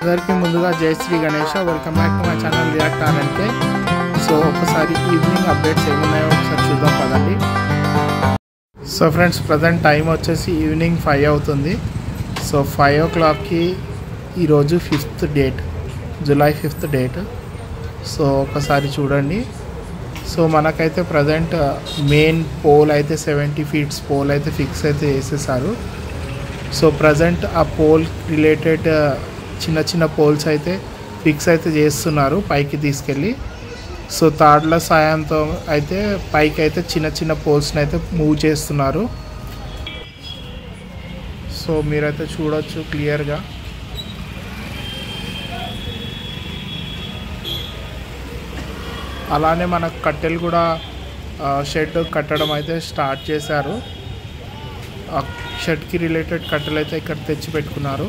అందరికీ ముందుగా జై Shri Ganesha welcome back to my channel react RNK so ఒకసారి ఈవినింగ్ అప్డేట్స్ ఏమున్నాయో ఒకసారి చూద్దాం పదండి సో ఫ్రెండ్స్ ప్రజెంట్ టైం వచ్చేసి ఈవినింగ్ ఫైవ్ అవుతుంది సో ఫైవ్ ఓ క్లాక్కి ఈరోజు fifth date July fifth date so ఒకసారి చూడండి సో మనకైతే ప్రజెంట్ మెయిన్ పోల్ అయితే సెవెంటీ ఫీట్స్ పోల్ అయితే ఫిక్స్ అయితే చేసేసారు సో ప్రజెంట్ ఆ పోల్ రిలేటెడ్ చిన్న చిన్న పోల్స్ అయితే ఫిక్స్ అయితే చేస్తున్నారు పైకి తీసుకెళ్ళి సో తాడ్ల సాయంతో అయితే పైకి అయితే చిన్న చిన్న పోల్స్ని అయితే మూవ్ చేస్తున్నారు సో మీరైతే చూడొచ్చు క్లియర్గా అలానే మనకు కట్టెలు కూడా షెడ్ కట్టడం అయితే స్టార్ట్ చేశారు ఆ షెడ్కి రిలేటెడ్ కట్టెలు అయితే ఇక్కడ తెచ్చి పెట్టుకున్నారు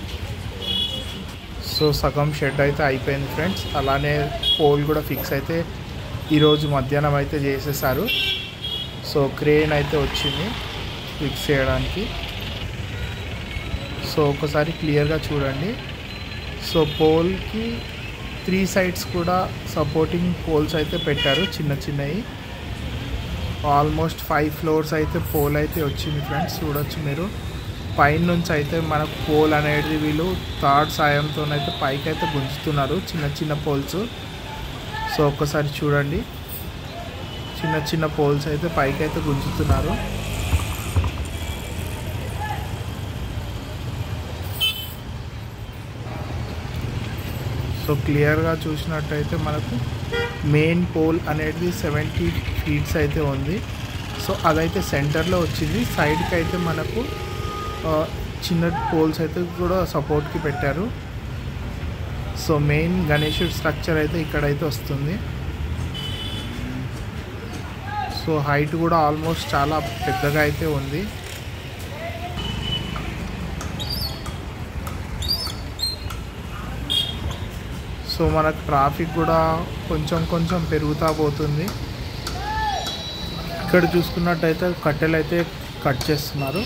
సో సగం షెడ్ అయితే అయిపోయింది ఫ్రెండ్స్ అలానే పోల్ కూడా ఫిక్స్ అయితే ఈరోజు మధ్యాహ్నం అయితే చేసేసారు సో క్రేన్ అయితే వచ్చింది ఫిక్స్ చేయడానికి సో ఒకసారి క్లియర్గా చూడండి సో పోల్కి త్రీ సైడ్స్ కూడా సపోర్టింగ్ పోల్స్ అయితే పెట్టారు చిన్న చిన్నవి ఆల్మోస్ట్ ఫైవ్ ఫ్లోర్స్ అయితే పోల్ అయితే వచ్చింది ఫ్రెండ్స్ చూడొచ్చు మీరు పైన నుంచి అయితే మనకు పోల్ అనేది వీళ్ళు థర్డ్ సాయంతో అయితే పైకి అయితే గుంజుతున్నారు చిన్న చిన్న పోల్స్ సో ఒక్కసారి చూడండి చిన్న చిన్న పోల్స్ అయితే పైకి అయితే గుంజుతున్నారు సో క్లియర్గా చూసినట్టయితే మనకు మెయిన్ పోల్ అనేది సెవెంటీ ఫీట్స్ అయితే ఉంది సో అదైతే సెంటర్లో వచ్చింది సైడ్కి అయితే మనకు ఆ, చిన్న పోల్స్ అయితే కూడా సపోర్ట్కి పెట్టారు సో మెయిన్ గణేషుడి స్ట్రక్చర్ అయితే ఇక్కడైతే వస్తుంది సో హైట్ కూడా ఆల్మోస్ట్ చాలా పెద్దగా అయితే ఉంది సో మనకు ట్రాఫిక్ కూడా కొంచెం కొంచెం పెరుగుతూ పోతుంది ఇక్కడ చూసుకున్నట్టయితే కట్టెలు అయితే కట్ చేస్తున్నారు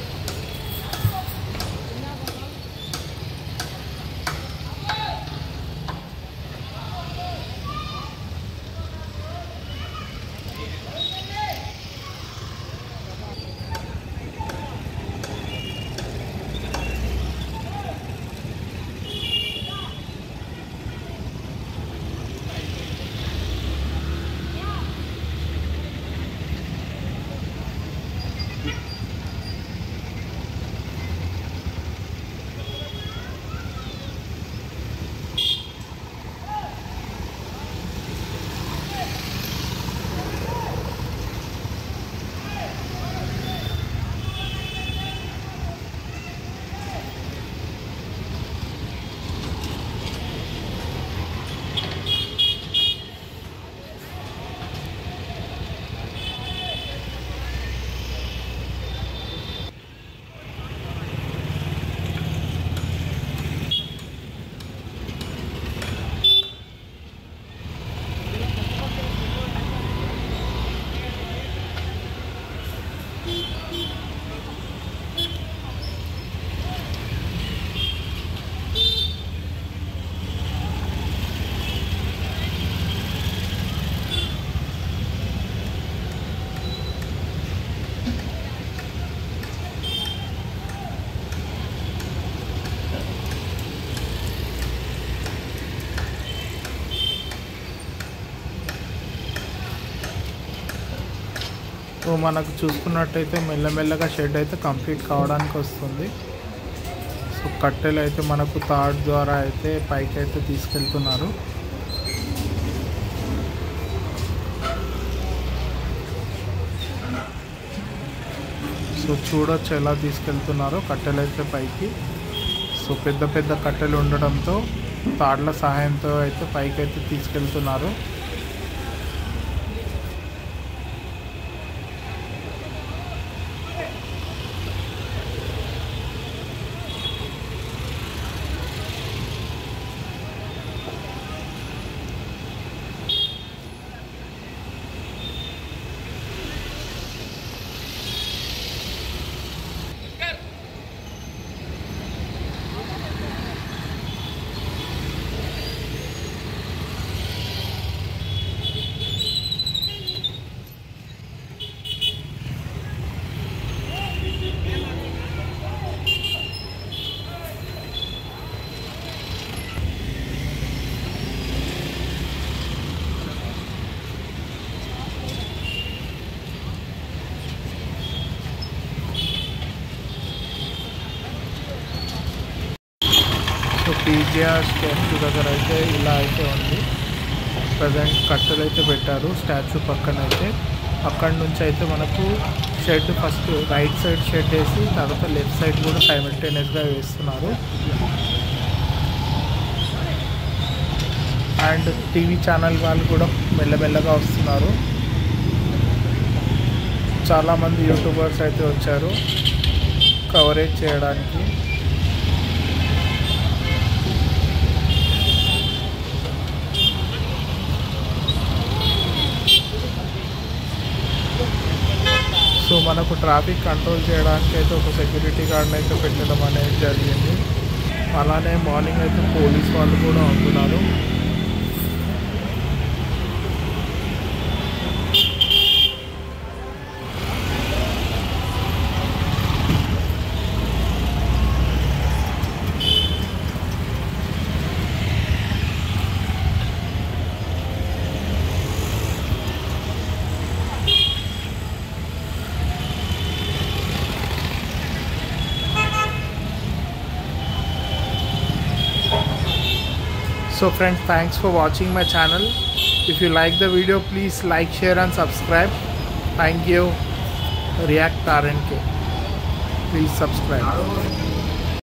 సో మనకు చూసుకున్నట్టయితే మెల్లమెల్లగా షెడ్ అయితే కంప్లీట్ కావడానికి వస్తుంది సో కట్టెలు అయితే మనకు తాడ్ ద్వారా అయితే పైకి అయితే తీసుకెళ్తున్నారు సో చూడొచ్చు ఎలా తీసుకెళ్తున్నారో కట్టెలు అయితే పైకి సో పెద్ద పెద్ద కట్టెలు ఉండడంతో తాడ్ల సహాయంతో అయితే పైకి అయితే తీసుకెళ్తున్నారు ఎన్టీఆర్ స్టాచ్యూ దగ్గర అయితే ఇలా అయితే ఉంది ప్రజెంట్ కట్టెలు అయితే పెట్టారు స్టాచ్యూ పక్కన అయితే అక్కడి నుంచి అయితే మనకు shed first right side shed వేసి తర్వాత లెఫ్ట్ సైడ్ కూడా సైమిల్టేనియస్గా వేస్తున్నారు అండ్ టీవీ ఛానల్ వాళ్ళు కూడా మెల్లమెల్లగా వస్తున్నారు చాలామంది యూట్యూబర్స్ అయితే వచ్చారు కవరేజ్ చేయడానికి సో మనకు ట్రాఫిక్ కంట్రోల్ చేయడానికి అయితే ఒక సెక్యూరిటీ గార్డ్ని అయితే పెట్టడం అనేది జరిగింది అలానే మార్నింగ్ అయితే పోలీస్ వాళ్ళు కూడా ఉంటున్నారు so friends thanks for watching my channel if you like the video please like share and subscribe thank you react rnk please subscribe